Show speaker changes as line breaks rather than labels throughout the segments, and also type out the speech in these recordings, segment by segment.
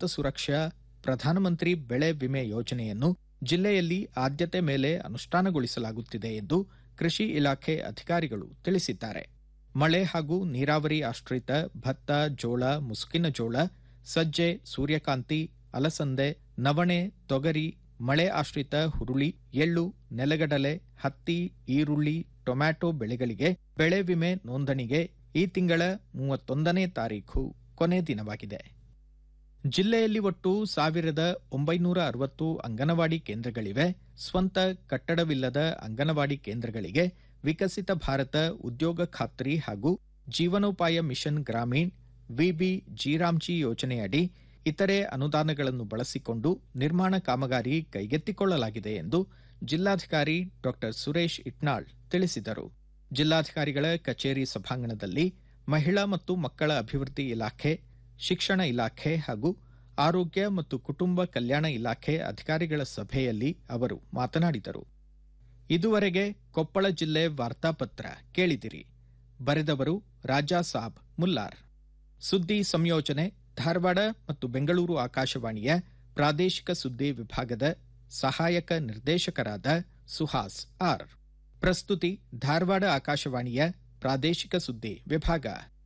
ರೈತ ಸುರಕ್ಷಾ ಪ್ರಧಾನಮಂತ್ರಿ ಬೆಳೆ ವಿಮೆ ಯೋಜನೆಯನ್ನು ಜಿಲ್ಲೆಯಲ್ಲಿ ಆದ್ಯತೆ ಮೇಲೆ ಅನುಷ್ಠಾನಗೊಳಿಸಲಾಗುತ್ತಿದೆ ಎಂದು ಕೃಷಿ ಇಲಾಖೆ ಅಧಿಕಾರಿಗಳು ತಿಳಿಸಿದ್ದಾರೆ ಮಳೆ ಹಾಗೂ ನೀರಾವರಿ ಆಶ್ರಿತ ಭತ್ತ ಜೋಳ ಮುಸುಕಿನ ಜೋಳ ಸಜ್ಜೆ ಸೂರ್ಯಕಾಂತಿ ಅಲಸಂದೆ ನವಣೆ ತೊಗರಿ ಮಳೆ ಆಶ್ರಿತ ಹುರುಳಿ ಎಳ್ಳು ನೆಲಗಡಲೆ ಹತ್ತಿ ಈರುಳ್ಳಿ ಟೊಮ್ಯಾಟೊ ಬೆಳೆಗಳಿಗೆ ಬೆಳೆ ವಿಮೆ ನೋಂದಣಿಗೆ ಈ ತಿಂಗಳ ಮೂವತ್ತೊಂದನೇ ತಾರೀಖು ಕೊನೆ ದಿನವಾಗಿದೆ ಜಿಲ್ಲೆಯಲ್ಲಿ ಒಟ್ಟು ಸಾವಿರದ ಒಂಬೈನೂರ ಅರವತ್ತು ಅಂಗನವಾಡಿ ಕೇಂದ್ರಗಳಿವೆ ಸ್ವಂತ ಕಟ್ಟಡವಿಲ್ಲದ ಅಂಗನವಾಡಿ ಕೇಂದ್ರಗಳಿಗೆ ವಿಕಸಿತ ಭಾರತ ಉದ್ಯೋಗ ಖಾತ್ರಿ ಹಾಗೂ ಜೀವನೋಪಾಯ ಮಿಷನ್ ಗ್ರಾಮೀಣ್ ವಿಬಿ ಜಿರಾಮ್ಜಿ ಯೋಜನೆಯಡಿ ಇತರೆ ಅನುದಾನಗಳನ್ನು ಬಳಸಿಕೊಂಡು ನಿರ್ಮಾಣ ಕಾಮಗಾರಿ ಕೈಗೆತ್ತಿಕೊಳ್ಳಲಾಗಿದೆ ಎಂದು ಜಿಲ್ಲಾಧಿಕಾರಿ ಡಾ ಸುರೇಶ್ ಇಟ್ನಾಳ್ ತಿಳಿಸಿದರು ಜಿಲ್ಲಾಧಿಕಾರಿಗಳ ಕಚೇರಿ ಸಭಾಂಗಣದಲ್ಲಿ ಮಹಿಳಾ ಮತ್ತು ಮಕ್ಕಳ ಅಭಿವೃದ್ಧಿ ಇಲಾಖೆ ಶಿಕ್ಷಣ ಇಲಾಖೆ ಹಾಗೂ ಆರೋಗ್ಯ ಮತ್ತು ಕುಟುಂಬ ಕಲ್ಯಾಣ ಇಲಾಖೆ ಅಧಿಕಾರಿಗಳ ಸಭೆಯಲ್ಲಿ ಅವರು ಮಾತನಾಡಿದರು ಇದುವರೆಗೆ ಕೊಪ್ಪಳ ಜಿಲ್ಲೆ ವಾರ್ತಾಪತ್ರ ಕೇಳಿದಿರಿ ಬರೆದವರು ರಾಜಾ ಸಾಬ್ ಮುಲ್ಲಾರ್ ಸುದ್ದಿ ಸಂಯೋಜನೆ ಧಾರವಾಡ ಮತ್ತು ಬೆಂಗಳೂರು ಆಕಾಶವಾಣಿಯ ಪ್ರಾದೇಶಿಕ ಸುದ್ದಿ ವಿಭಾಗದ ಸಹಾಯಕ ನಿರ್ದೇಶಕರಾದ ಸುಹಾಸ್ ಆರ್ ಪ್ರಸ್ತುತಿ ಧಾರವಾಡ ಆಕಾಶವಾಣಿಯ ಪ್ರಾದೇಶಿಕ ಸುದ್ದಿ ವಿಭಾಗ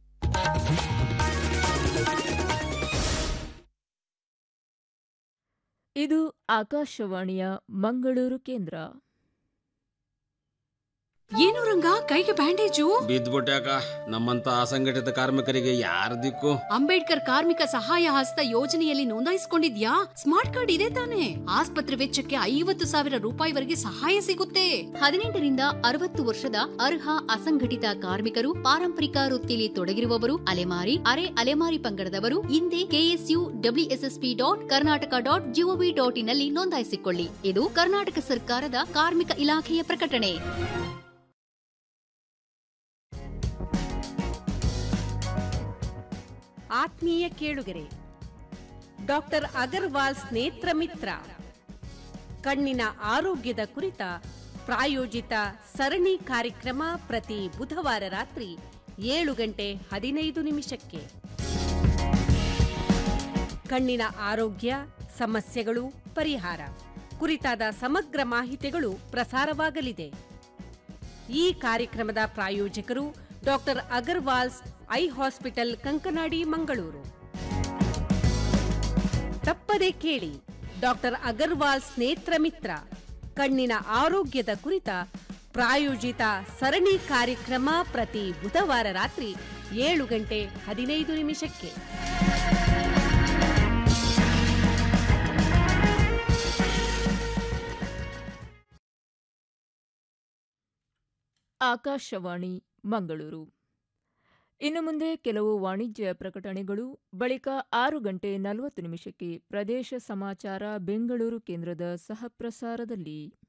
ಇದು ಆಕಾಶವಾಣಿಯ ಮಂಗಳೂರು ಕೇಂದ್ರ
ಏನು ರಂಗ ಕೈಗೆ ಬ್ಯಾಂಡೇಜು
ಬಿದ್ದ್ಬಿಟ್ಯಾಕ ನಮ್ಮಂತ ಅಸಂಘಟಿತ ಕಾರ್ಮಿಕರಿಗೆ ಯಾರ ದಿಕ್ಕು
ಅಂಬೇಡ್ಕರ್ ಕಾರ್ಮಿಕ ಸಹಾಯ ಹಸ್ತ ಯೋಜನೆಯಲ್ಲಿ ನೋಂದಾಯಿಸಿಕೊಂಡಿದ್ಯಾ ಸ್ಮಾರ್ಟ್ ಕಾರ್ಡ್ ಇದೆ ತಾನೆ ಆಸ್ಪತ್ರೆ ವೆಚ್ಚಕ್ಕೆ ಐವತ್ತು ಸಾವಿರ ರೂಪಾಯಿವರೆಗೆ ಸಹಾಯ ಸಿಗುತ್ತೆ ಹದಿನೆಂಟರಿಂದ ಅರವತ್ತು ವರ್ಷದ ಅರ್ಹ ಅಸಂಘಟಿತ ಕಾರ್ಮಿಕರು ಪಾರಂಪರಿಕ ವೃತ್ತಿಯಲ್ಲಿ ತೊಡಗಿರುವವರು ಅಲೆಮಾರಿ ಅರೆ ಅಲೆಮಾರಿ ಪಂಗಡದವರು ಹಿಂದೆ KSU WSSP dot Karnataka dot GOV ಡಾಟ್ ಇನ್ನಲ್ಲಿ ನೋಂದಾಯಿಸಿಕೊಳ್ಳಿ ಇದು ಕರ್ನಾಟಕ ಸರ್ಕಾರದ ಕಾರ್ಮಿಕ ಇಲಾಖೆಯ ಪ್ರಕಟಣೆ
ಆತ್ಮೀಯ ಕೇಳುಗರೆ ಡಾಕ್ಟರ್ ಅಗರ್ವಾಲ್ ಸ್ನೇತ್ರ ಮಿತ್ರ ಕಣ್ಣಿನ ಆರೋಗ್ಯದ ಕುರಿತ ಪ್ರಾಯೋಜಿತ ಸರಣಿ ಕಾರ್ಯಕ್ರಮ ಪ್ರತಿ ಬುಧವಾರ ರಾತ್ರಿ ಏಳು ಗಂಟೆ ಹದಿನೈದು ನಿಮಿಷಕ್ಕೆ ಕಣ್ಣಿನ ಆರೋಗ್ಯ ಸಮಸ್ಯೆಗಳು ಪರಿಹಾರ ಕುರಿತಾದ ಸಮಗ್ರ ಮಾಹಿತಿಗಳು ಪ್ರಸಾರವಾಗಲಿದೆ ಈ ಕಾರ್ಯಕ್ರಮದ ಪ್ರಾಯೋಜಕರು doctor Agarwals eye hospital Kankanady Mangaluru ತಪ್ಪದೆ ಕೇಳಿ ಡಾಕ್ಟರ್ ಅಗರ್ವಾಲ್ ಸ್ನೇತ್ರ ಮಿತ್ರ ಕಣ್ಣಿನ ಆರೋಗ್ಯದ ಕುರಿತ ಪ್ರಾಯೋಜಿತ ಸರಣಿ ಕಾರ್ಯಕ್ರಮ ಪ್ರತಿ ಬುಧವಾರ ರಾತ್ರಿ ಏಳು ಗಂಟೆ ಹದಿನೈದು ನಿಮಿಷಕ್ಕೆ
ಆಕಾಶವಾಣಿ ಮಂಗಳೂರು ಇನ್ನು ಮುಂದೆ ಕೆಲವು ವಾಣಿಜ್ಯ ಪ್ರಕಟಣೆಗಳು ಬಳಿಕ ಆರು ಗಂಟೆ ನಲವತ್ತು ನಿಮಿಷಕ್ಕೆ ಪ್ರದೇಶ ಸಮಾಚಾರ ಬೆಂಗಳೂರು ಕೇಂದ್ರದ ಸಹಪ್ರಸಾರದಲ್ಲಿ